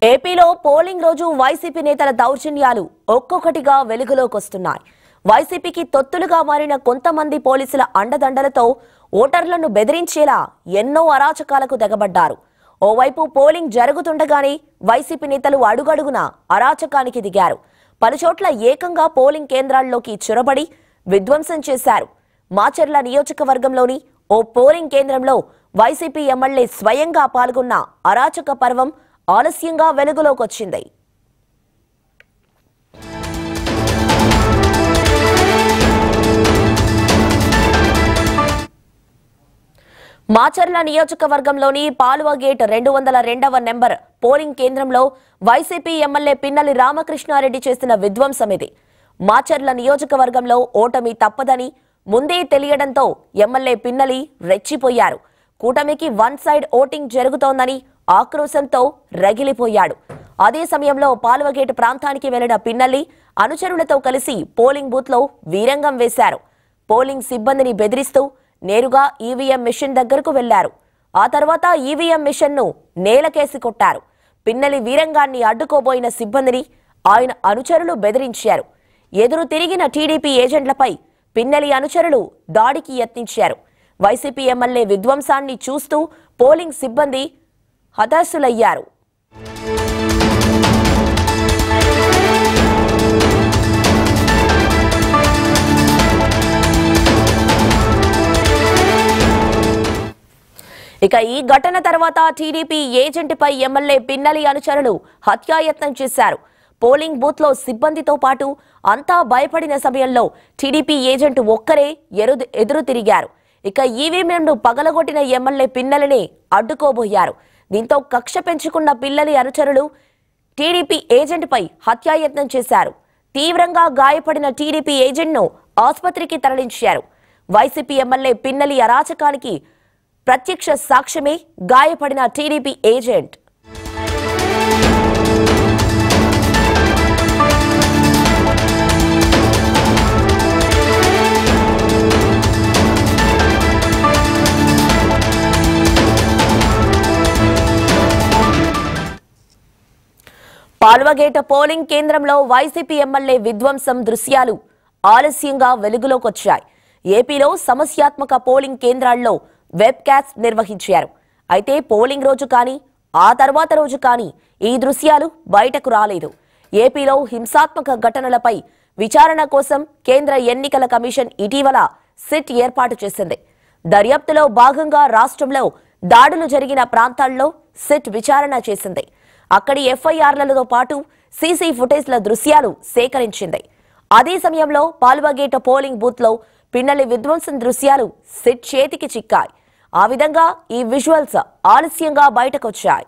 ఏపీలో పోలింగ్ రోజు వైసీపీ నేతల దౌర్జన్యాలు ఒక్కొక్కటిగా వెలుగులోకి వస్తున్నాయి వైసీపీకి తొత్తులుగా మారిన కొంతమంది పోలీసుల అండదండలతో ఓటర్లను బెదిరించేలా ఎన్నో అరాచకాలకు తెగబడ్డారు ఓవైపు పోలింగ్ జరుగుతుండగానే వైసీపీ నేతలు అడుగడుగున అరాచకానికి దిగారు పలుచోట్ల ఏకంగా పోలింగ్ కేంద్రాల్లోకి చొరబడి విధ్వంసం చేశారు మాచర్ల నియోజకవర్గంలోని ఓ పోలింగ్ కేంద్రంలో వైసీపీ ఎమ్మెల్యే స్వయంగా పాల్గొన్న అరాచక పర్వం ఆలస్యంగా వెలుగులోకొచ్చింది మాచర్ల నియోజకవర్గంలోని పాలువ గేట్ రెండు వందల రెండవ నెంబర్ పోలింగ్ కేంద్రంలో వైసీపీ ఎమ్మెల్యే పిన్నలి రామకృష్ణారెడ్డి చేసిన విధ్వంసం ఇది మాచర్ల నియోజకవర్గంలో ఓటమి తప్పదని ముందే తెలియడంతో ఎమ్మెల్యే పిన్నలి రెచ్చిపోయారు కూటమికి వన్ సైడ్ ఓటింగ్ జరుగుతోందని ఆక్రోశంతో రగిలిపోయాడు అదే సమయంలో పాల్వగేట్ ప్రాంతానికి వెళ్లిన పిన్నల్లి అనుచరులతో కలిసి పోలింగ్ బూత్లో వీరంగం వేశారు పోలింగ్ సిబ్బందిని బెదిరిస్తూ నేరుగా ఈవీఎం మిషన్ దగ్గరకు వెళ్లారు ఆ తర్వాత ఈవీఎం మిషన్ను నేలకేసి కొట్టారు పిన్నలి వీరంగాన్ని అడ్డుకోబోయిన సిబ్బందిని ఆయన అనుచరులు బెదిరించారు ఎదురు తిరిగిన టీడీపీ ఏజెంట్లపై పిన్నలి అనుచరులు దాడికి యత్నించారు వైసీపీ ఎమ్మెల్యే విధ్వంసాన్ని చూస్తూ పోలింగ్ సిబ్బంది హతాశులయ్యారు ఇక ఈ ఘటన తర్వాత టీడీపీ ఏజెంట్పై ఎమ్మెల్యే పిన్నలి అనుచరులు హత్యాయత్నం చేశారు పోలింగ్ బూత్ లో సిబ్బందితో పాటు అంతా భయపడిన సమయంలో టీడీపీ ఏజెంట్ ఒక్కరే ఎరు- ఎదురు తిరిగారు ఇక ఈవీఎంను పగలగొట్టిన ఎమ్మెల్యే పిన్నలిని అడ్డుకోబోయారు దీంతో కక్ష పెంచుకున్న పిల్లలి అనుచరులు టీడీపీ ఏజెంట్పై హత్యాయత్నం చేశారు తీవ్రంగా గాయపడిన టీడీపీ ఏజెంట్ను ఆసుపత్రికి తరలించారు వైసీపీ ఎమ్మెల్యే పిన్నలి అరాచకానికి ప్రత్యక్ష సాక్ష్యమే గాయపడిన టీడీపీ ఏజెంట్ పాల్వగేట పోలింగ్ కేంద్రంలో వైసీపీ ఎమ్మెల్యే విధ్వంసం దృశ్యాలు ఆలస్యంగా వెలుగులోకొచ్చాయి ఏపీలో సమస్యాత్మక పోలింగ్ కేంద్రాల్లో వెబ్ క్యాస్ట్ నిర్వహించారు అయితే పోలింగ్ రోజు కానీ ఆ తర్వాత రోజు కానీ ఈ దృశ్యాలు బయటకు రాలేదు ఏపీలో హింసాత్మక ఘటనలపై విచారణ కోసం కేంద్ర ఎన్నికల కమిషన్ ఇటీవల సిట్ ఏర్పాటు చేసింది దర్యాప్తులో భాగంగా రాష్ట్రంలో దాడులు జరిగిన ప్రాంతాల్లో సిట్ విచారణ చేసింది అక్కడి ఎఫ్ఐఆర్లతో పాటు సీసీ ఫుటేజ్ల దృశ్యాలు సేకరించింది అదే సమయంలో పాల్వగేట పోలింగ్ బూత్ లో పిన్నలి విధ్వంసం దృశ్యాలు సిట్ చేతికి చిక్కాయి ఆ విధంగా ఈ విజువల్స్ ఆలస్యంగా బయటకొచ్చాయి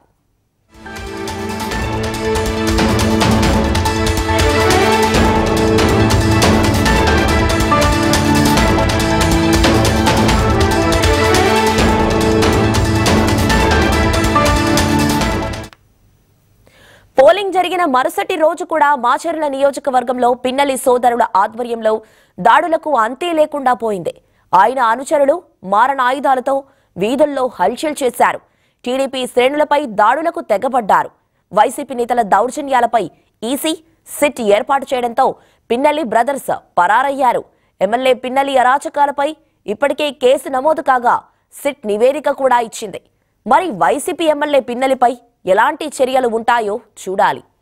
పోలింగ్ జరిగిన మరుసటి రోజు కూడా మాచర్ల నియోజకవర్గంలో పిన్నలి సోదరుల ఆధ్వర్యంలో దాడులకు అంతే లేకుండా పోయింది ఆయన అనుచరులు మారణ ఆయుధాలతో వీధుల్లో హల్చల్ చేశారు టీడీపీ శ్రేణులపై దాడులకు తెగబడ్డారు వైసీపీ నేతల దౌర్జన్యాలపై ఈసీ సిట్ ఏర్పాటు చేయడంతో పిన్నలి బ్రదర్స్ పరారయ్యారు ఎమ్మెల్యే పిన్నలి అరాచకాలపై ఇప్పటికే కేసు నమోదు కాగా సిట్ నివేదిక కూడా ఇచ్చింది మరి వైసీపీ ఎమ్మెల్యే పిన్నలిపై ఎలాంటి చర్యలు ఉంటాయో చూడాలి